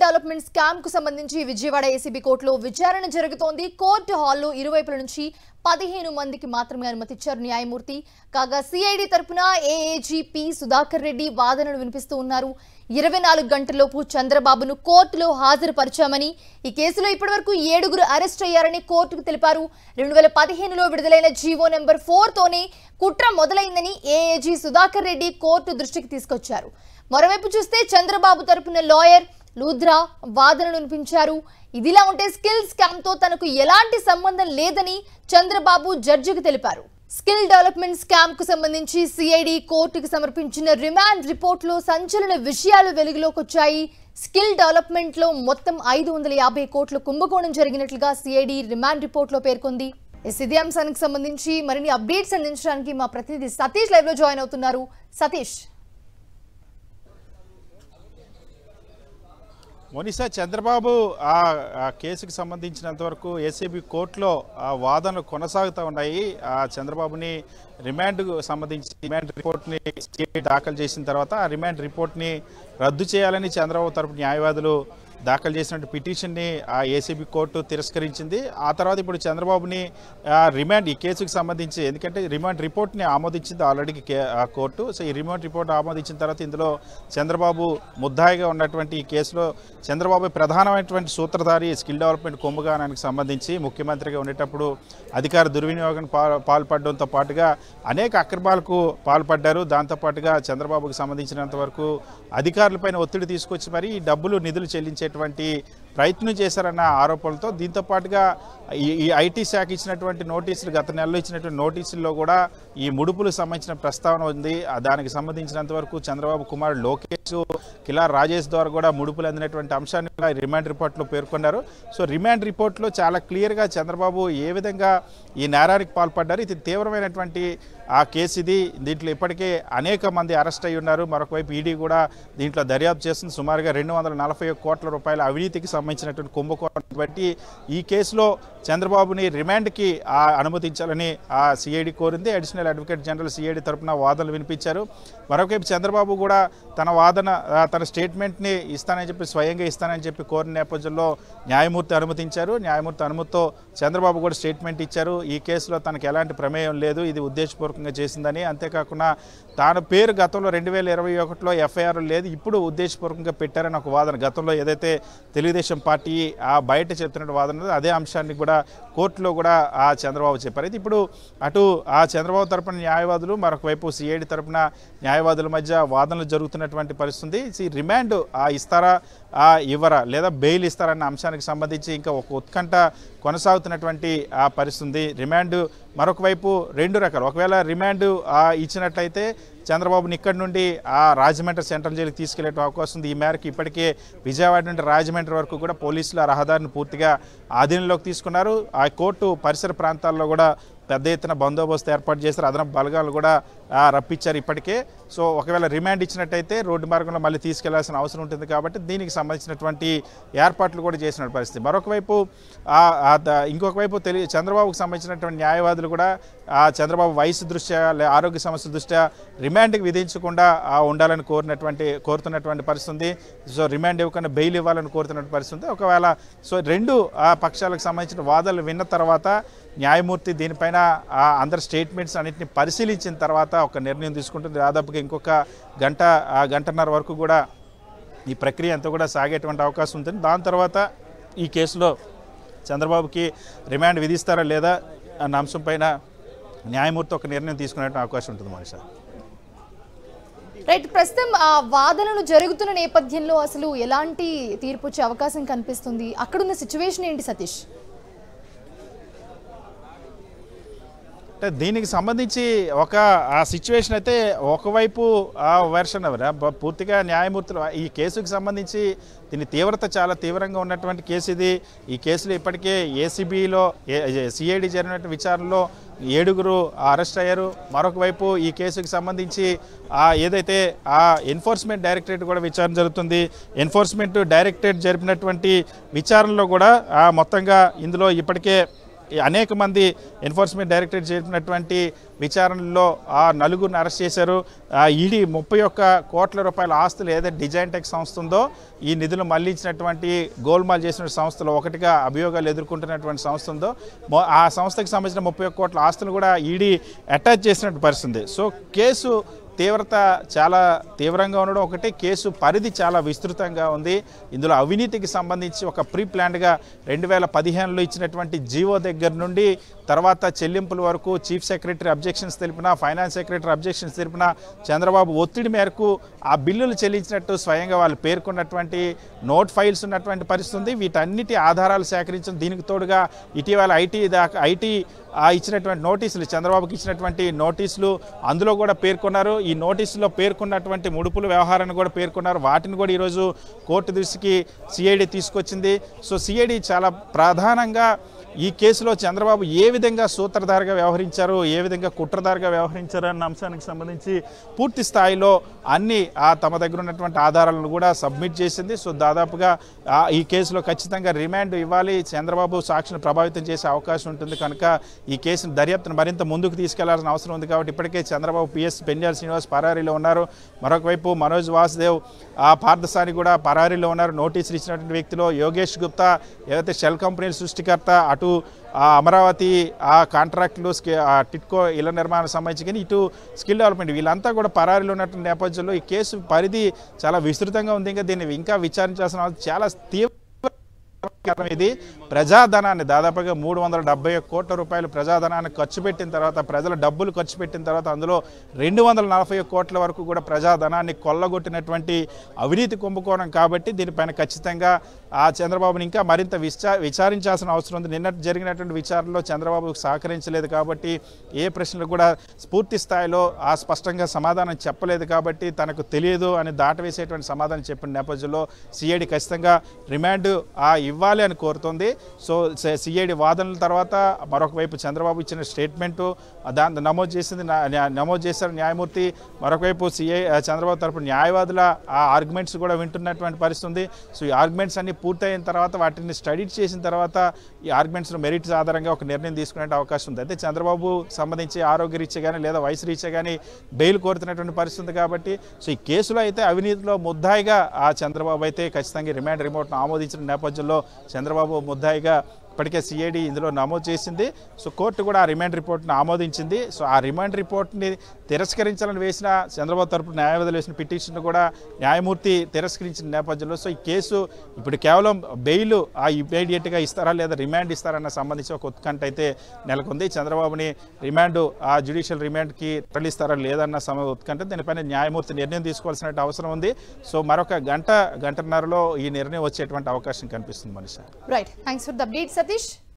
Development scam కు సంబంధించి Vijayawada ACB కోర్టులో విచారణ జరుగుతోంది కోర్టు హాల్లో ఇరువైపుల నుంచి పదిహేను మందికి మాత్రమే అనుమతిచ్చారు న్యాయమూర్తి కాగా సిఐడి తరపున ఏఏజీపీ సుధాకర్ రెడ్డి వాదనలు వినిపిస్తూ ఉన్నారు ఇరవై నాలుగు గంటల్లోపు చంద్రబాబును కోర్టులో హాజరుపరిచామని ఈ కేసులో ఇప్పటివరకు ఏడుగురు అరెస్ట్ అయ్యారని కోర్టుకు తెలిపారు రెండు వేల పదిహేనులో విడుదలైన జీవో నెంబర్ ఫోర్ తోనే కుట్ర మొదలైందని ఏఏజీ సుధాకర్ రెడ్డి కోర్టు దృష్టికి తీసుకొచ్చారు మరోవైపు చూస్తే చంద్రబాబు తరపున లాయర్ లూధ్రా వాదనలు వినిపించారు ఇదిలా ఉంటే స్కిల్ స్కామ్ తో తనకు ఎలాంటి సంబంధం లేదని చంద్రబాబు జడ్జికి తెలిపారు స్కిల్ డెవలప్మెంట్ స్కామ్ కు సంబంధించి సిఐడి కోర్టుకు సమర్పించిన రిమాండ్ రిపోర్ట్ లో సంచలన విషయాలు వెలుగులోకి వచ్చాయి స్కిల్ డెవలప్మెంట్ లో మొత్తం ఐదు వందల యాభై కోట్ల కుంభకోణం జరిగినట్లుగా సిఐడి రిమాండ్ రిపోర్ట్ లో పేర్కొంది ఎస్ ఇదే అంశానికి సంబంధించి మరిన్ని అప్డేట్స్ అందించడానికి మా ప్రతినిధి సతీష్ లైవ్ లో జాయిన్ అవుతున్నారు సతీష్ మొనిసా చంద్రబాబు ఆ ఆ కేసుకు సంబంధించినంత వరకు ఏసీబీ కోర్టులో ఆ వాదనలు కొనసాగుతూ ఉన్నాయి ఆ చంద్రబాబుని రిమాండ్కు సంబంధించి రిమాండ్ రిపోర్ట్ని సిఐడి దాఖలు చేసిన తర్వాత ఆ రిమాండ్ రిపోర్ట్ని రద్దు చేయాలని చంద్రబాబు తరపు న్యాయవాదులు దాఖలు చేసిన పిటిషన్ని ఆ ఏసీబీ కోర్టు తిరస్కరించింది ఆ తర్వాత ఇప్పుడు చంద్రబాబుని ఆ, రిమాండ్ ఈ కేసుకు సంబంధించి ఎందుకంటే రిమాండ్ రిపోర్ట్ని ఆమోదించింది ఆల్రెడీ కే- ఆ కోర్టు సో ఈ రిమాండ్ రిపోర్ట్ ఆమోదించిన తర్వాత ఇందులో చంద్రబాబు ముద్దాయిగా ఉన్నటువంటి ఈ కేసులో చంద్రబాబు ప్రధానమైనటువంటి సూత్రధారి స్కిల్ డెవలప్మెంట్ కుంభగానానికి సంబంధించి ముఖ్యమంత్రిగా ఉండేటప్పుడు అధికార దుర్వినియోగం పా- పాల్పడడంతో పాటుగా అనేక అక్రమాలకు పాల్పడ్డారు దాంతోపాటుగా చంద్రబాబుకు సంబంధించినంత వరకు అధికారులపైన ఒత్తిడి తీసుకొచ్చి మరి ఈ డబ్బులు నిధులు చెల్లించేటువంటి ప్రయత్నం చేశారన్న ఆరోపణలతో దీంతో పాటుగా ఈ ఈ ఐటీ శాఖ ఇచ్చినటువంటి నోటీసులు గత నెలలో ఇచ్చినటువంటి నోటీసుల్లో కూడా ఈ ముడుపులకు సంబంధించిన ప్రస్తావన ఉంది ఆ దానికి సంబంధించినంత వరకు చంద్రబాబు కుమారుడు లోకేష్ కిలా రాజేష్ ద్వారా కూడా ముడుపులు అందినటువంటి అంశాన్ని కూడా ఈ రిమాండ్ రిపోర్ట్లో పేర్కొన్నారు సో రిమాండ్ రిపోర్ట్లో చాలా క్లియర్గా చంద్రబాబు ఏ విధంగా ఈ నేరానికి పాల్పడ్డారు ఇది తీవ్రమైనటువంటి ఆ కేసు ఇది దీంట్లో ఇప్పటికే అనేక మంది అరెస్ట్ అయి ఉన్నారు మరొక వైపు ఈడీ కూడా దీంట్లో దర్యాప్తు చేస్తుంది సుమారుగా రెండు వందల నలభై ఒక్క కోట్ల రూపాయల అవినీతికి సంబంధించినటువంటి కుంభకోణం బట్టి ఈ కేసులో చంద్రబాబుని రిమాండ్కి ఆ అనుమతించాలని ఆ సిఐడి కోరింది అడిషనల్ అడ్వకేట్ జనరల్ సిఐడి తరపున వాదనలు వినిపించారు మరొకవైపు చంద్రబాబు కూడా తన వాదన ఆ, తన స్టేట్మెంట్ని ఇస్తానని చెప్పి స్వయంగా ఇస్తానని చెప్పి కోరిన నేపథ్యంలో న్యాయమూర్తి అనుమతించారు న్యాయమూర్తి అనుమతితో చంద్రబాబు కూడా స్టేట్మెంట్ ఇచ్చారు ఈ కేసులో తనకు ఎలాంటి ప్రమేయం లేదు ఇది ఉద్దేశపూర్వకంగా చేసిందని అంతేకాకుండా తాను పేరు గతంలో రెండు వేల ఇరవై ఒకటిలో ఎఫ్ఐఆర్ లేదు ఇప్పుడు ఉద్దేశపూర్వకంగా పెట్టారని ఒక వాదన గతంలో ఏదైతే తెలుగుదేశం పార్టీ ఆ బయట చెప్తున్న వాదన ఉందో అదే అంశాన్ని కూడా కోర్టులో కూడా ఆ చంద్రబాబు చెప్పారు అయితే ఇప్పుడు అటు ఆ చంద్రబాబు తరపున న్యాయవాదులు మరొక వైపు సిఐడి తరపున న్యాయవాదుల మధ్య వాదనలు జరుగుతున్నటువంటి పరిస్థితి ఈ రిమాండ్ ఆ ఇస్తారా ఆ ఇవ్వరా లేదా బెయిల్ ఇస్తారన్న అంశానికి సంబంధించి ఇంకా ఒక ఉత్కంఠ కొనసాగుతున్నటువంటి ఆ పరిస్థితి రిమాండ్ మరొక వైపు రెండు రకాలు ఒకవేళ రిమాండ్ ఆ ఇచ్చినట్లయితే చంద్రబాబుని ఇక్కడి నుండి ఆ రాజమండ్రి సెంట్రల్ జైలుకి తీసుకెళ్లే అవకాశం ఉంది ఈ మేరకు ఇప్పటికే విజయవాడ నుండి రాజమండ్రి వరకు కూడా పోలీసులు ఆ రహదారిని పూర్తిగా ఆధీనంలోకి తీసుకున్నారు ఆ కోర్టు పరిసర ప్రాంతాల్లో కూడా పెద్ద ఎత్తున బందోబస్తు ఏర్పాటు చేశారు అదనపు బలగాలు కూడా ఆ, రప్పించారు ఇప్పటికే సో ఒకవేళ రిమాండ్ ఇచ్చినట్టయితే రోడ్డు మార్గంలో మళ్ళీ తీసుకెళ్లాల్సిన అవసరం ఉంటుంది కాబట్టి దీనికి సంబంధించినటువంటి ఏర్పాట్లు కూడా చేసిన పరిస్థితి మరొక వైపు ఆ- ఆ ద- ఇంకొక వైపు తెలి చంద్రబాబుకు సంబంధించినటువంటి న్యాయవాదులు కూడా ఆ చంద్రబాబు వయసు దృష్ట్యా లే ఆరోగ్య సమస్యల దృష్ట్యా రిమాండ్కి విధించకుండా ఆ, ఉండాలని కోరినటువంటి కోరుతున్నటువంటి పరిస్థితి ఉంది సో రిమాండ్ ఇవ్వకుండా బెయిల్ ఇవ్వాలని కోరుతున్నటువంటి పరిస్థితి ఉంది ఒకవేళ సో రెండు ఆ పక్షాలకు సంబంధించిన వాదనలు విన్న తర్వాత న్యాయమూర్తి దీనిపైన ఆ అందరి స్టేట్మెంట్స్ అన్నింటిని పరిశీలించిన తర్వాత ఒక నిర్ణయం తీసుకుంటుంది దాదాపుగా ఇంకొక గంట ఆ గంటన్నర వరకు కూడా ఈ ప్రక్రియ అంతా కూడా సాగేటువంటి అవకాశం ఉంటుంది దాని తర్వాత ఈ కేసులో చంద్రబాబుకి రిమాండ్ విధిస్తారా లేదా అన్న అంశం పైన న్యాయమూర్తి ఒక నిర్ణయం తీసుకునే అవకాశం ఉంటుంది మనిషి రైట్ ప్రస్తుతం ఆ వాదనలు జరుగుతున్న నేపథ్యంలో అసలు ఎలాంటి తీర్పు వచ్చే అవకాశం కనిపిస్తుంది అక్కడున్న సిచ్యువేషన్ ఏంటి సతీష్ అంటే దీనికి సంబంధించి ఒక ఆ సిచ్యువేషన్ అయితే ఒకవైపు ఆ వెర్షన్ పూర్తిగా న్యాయమూర్తులు ఈ కేసుకు సంబంధించి దీని తీవ్రత చాలా తీవ్రంగా ఉన్నటువంటి కేసు ఇది ఈ కేసులో ఇప్పటికే ఏసీబీలో సిఐడి జరిగిన విచారణలో ఏడుగురు అరెస్ట్ అయ్యారు మరొక వైపు ఈ కేసుకు సంబంధించి ఆ ఏదైతే ఆ ఎన్ఫోర్స్మెంట్ డైరెక్టరేట్ కూడా విచారణ జరుగుతుంది ఎన్ఫోర్స్మెంట్ డైరెక్టరేట్ జరిపినటువంటి విచారణలో కూడా ఆ మొత్తంగా ఇందులో ఇప్పటికే ఈ అనేక మంది ఎన్ఫోర్స్మెంట్ డైరెక్టరేట్ చేసినటువంటి విచారణలో ఆ నలుగురిని అరెస్ట్ చేశారు ఆ ఈడీ ముప్పై ఒక్క కోట్ల రూపాయల ఆస్తులు ఏదైతే డిజైన్ టెక్ సంస్థ ఉందో ఈ నిధులు మళ్లించినటువంటి గోల్మాల్ చేసిన సంస్థలో ఒకటిగా అభియోగాలు ఎదుర్కొంటున్నటువంటి సంస్థ ఉందో మొ- ఆ సంస్థకి సంబంధించిన ముప్పై ఒక్క కోట్ల ఆస్తులు కూడా ఈడీ అటాచ్ చేసినట్టు పరిస్థితి ఉంది. సో కేసు తీవ్రత చాలా తీవ్రంగా ఉండడం ఒకటి కేసు పరిధి చాలా విస్తృతంగా ఉంది ఇందులో అవినీతికి సంబంధించి ఒక ప్రీ ప్లాన్డ్గా రెండు వేల పదిహేనులో ఇచ్చినటువంటి జీవో దగ్గర నుండి తర్వాత చెల్లింపుల వరకు చీఫ్ సెక్రటరీ అబ్జెక్షన్స్ తెలిపిన ఫైనాన్స్ సెక్రటరీ అబ్జెక్షన్స్ తెలిపిన చంద్రబాబు ఒత్తిడి మేరకు ఆ బిల్లులు చెల్లించినట్టు స్వయంగా వాళ్ళు పేర్కొన్నటువంటి నోట్ ఫైల్స్ ఉన్నటువంటి పరిస్థితి ఉంది వీటన్నిటి ఆధారాలు సేకరించిన దీనికి తోడుగా ఇటీవల ఐటీ దాకా ఐటీ ఆ ఇచ్చినటువంటి నోటీసులు చంద్రబాబుకి ఇచ్చినటువంటి నోటీసులు అందులో కూడా పేర్కొన్నారు ఈ నోటీసులో పేర్కొన్నటువంటి ముడుపుల వ్యవహారాన్ని కూడా పేర్కొన్నారు వాటిని కూడా ఈరోజు కోర్టు దృష్టికి సిఐడి తీసుకొచ్చింది సో సిఐడి చాలా ప్రధానంగా ఈ కేసులో చంద్రబాబు ఏ విధంగా సూత్రధారిగా వ్యవహరించారు ఏ విధంగా కుట్రధారిగా వ్యవహరించారు అన్న అంశానికి సంబంధించి పూర్తి స్థాయిలో అన్ని ఆ తమ దగ్గర ఉన్నటువంటి ఆధారాలను కూడా సబ్మిట్ చేసింది సో దాదాపుగా ఆ ఈ కేసులో ఖచ్చితంగా రిమాండ్ ఇవ్వాలి చంద్రబాబు సాక్షిని ప్రభావితం చేసే అవకాశం ఉంటుంది కనుక ఈ కేసును దర్యాప్తును మరింత ముందుకు తీసుకెళ్లాల్సిన అవసరం ఉంది కాబట్టి ఇప్పటికే చంద్రబాబు పిఎస్ పెన్యాల్ శ్రీనివాస్ పరారీలో ఉన్నారు మరొక వైపు మనోజ్ వాసుదేవ్ ఆ పార్థసాని కూడా పరారీలో ఉన్నారు నోటీసులు ఇచ్చినటువంటి వ్యక్తిలో యోగేష్ గుప్తా ఏదైతే షెల్ కంపెనీల సృష్టికర్త అటు ఆ అమరావతి ఆ కాంట్రాక్టులు స్కి- ఆ టిట్కో ఇళ్ల నిర్మాణం సంబంధించి కానీ ఇటు స్కిల్ డెవలప్మెంట్ వీళ్ళంతా కూడా పరారీలో ఉన్నటువంటి నేపథ్యంలో ఈ కేసు పరిధి చాలా విస్తృతంగా ఉంది ఇంకా దీన్ని ఇంకా విచారించాల్సిన అవసరం చాలా తీవ్ర కారణం ఇది ప్రజాధనాన్ని దాదాపుగా మూడు వందల డెబ్బై ఒక్క కోట్ల రూపాయలు ప్రజాధనాన్ని ఖర్చు పెట్టిన తర్వాత ప్రజల డబ్బులు ఖర్చు పెట్టిన తర్వాత అందులో రెండు వందల నలభై ఒక్క కోట్ల వరకు కూడా ప్రజాధనాన్ని కొల్లగొట్టినటువంటి అవినీతి కుంభకోణం కాబట్టి దీనిపైన ఖచ్చితంగా ఆ చంద్రబాబుని ఇంకా మరింత విచా విచారించాల్సిన అవసరం ఉంది నిన్న జరిగినటువంటి విచారణలో చంద్రబాబు సహకరించలేదు కాబట్టి ఏ ప్రశ్నలు కూడా పూర్తి స్థాయిలో ఆ స్పష్టంగా సమాధానం చెప్పలేదు కాబట్టి తనకు తెలియదు అని దాటవేసేటువంటి సమాధానం చెప్పిన నేపథ్యంలో సిఐడి ఖచ్చితంగా రిమాండ్ ఆ ఇవ్వాలి అని కోరుతోంది సో సిఐడి వాదనల తర్వాత మరొక వైపు చంద్రబాబు ఇచ్చిన స్టేట్మెంటు దాన్ని నమోదు చేసింది నా- న్యా- నమోదు చేశారు న్యాయమూర్తి మరొక వైపు సిఐ చంద్రబాబు తరపు న్యాయవాదుల ఆ ఆర్గ్యుమెంట్స్ కూడా వింటున్నటువంటి పరిస్థితి ఉంది సో ఈ ఆర్గ్యుమెంట్స్ అన్ని పూర్తయిన తర్వాత వాటిని స్టడీ చేసిన తర్వాత ఈ ఆర్గ్యుమెంట్స్ మెరిట్స్ ఆధారంగా ఒక నిర్ణయం తీసుకునే అవకాశం ఉంది అయితే చంద్రబాబు సంబంధించి ఆరోగ్య రీత్యా కానీ లేదా వయసు రీత్యా కానీ బెయిల్ కోరుతున్నటువంటి పరిస్థితి ఉంది కాబట్టి సో ఈ కేసులో అయితే అవినీతిలో ముద్దాయిగా ఆ చంద్రబాబు అయితే ఖచ్చితంగా రిమాండ్ రిమోట్ను ఆమోదించిన నేపథ్యంలో చంద్రబాబు ముద్దాయిగా ఇప్పటికే సిఐడి ఇందులో నమోదు చేసింది సో కోర్టు కూడా ఆ రిమాండ్ రిపోర్ట్ని ఆమోదించింది సో ఆ రిమాండ్ రిపోర్ట్ని తిరస్కరించాలని వేసిన చంద్రబాబు తరపు న్యాయవాదులు వేసిన పిటిషన్ కూడా న్యాయమూర్తి తిరస్కరించిన నేపథ్యంలో సో ఈ కేసు ఇప్పుడు కేవలం బెయిల్ ఆ ఇమీడియట్గా ఇస్తారా లేదా రిమాండ్ ఇస్తారన్న సంబంధించి ఒక ఉత్కంఠ అయితే నెలకొంది చంద్రబాబుని రిమాండ్ ఆ జ్యుడిషియల్ రిమాండ్కి తరలిస్తారా లేదన్న సమయ ఉత్కంఠ దీనిపైన న్యాయమూర్తి నిర్ణయం తీసుకోవాల్సిన అవసరం ఉంది సో మరొక గంట గంటన్నరలో ఈ నిర్ణయం వచ్చేటువంటి అవకాశం కనిపిస్తుంది మనిషి right thanks for the update Satish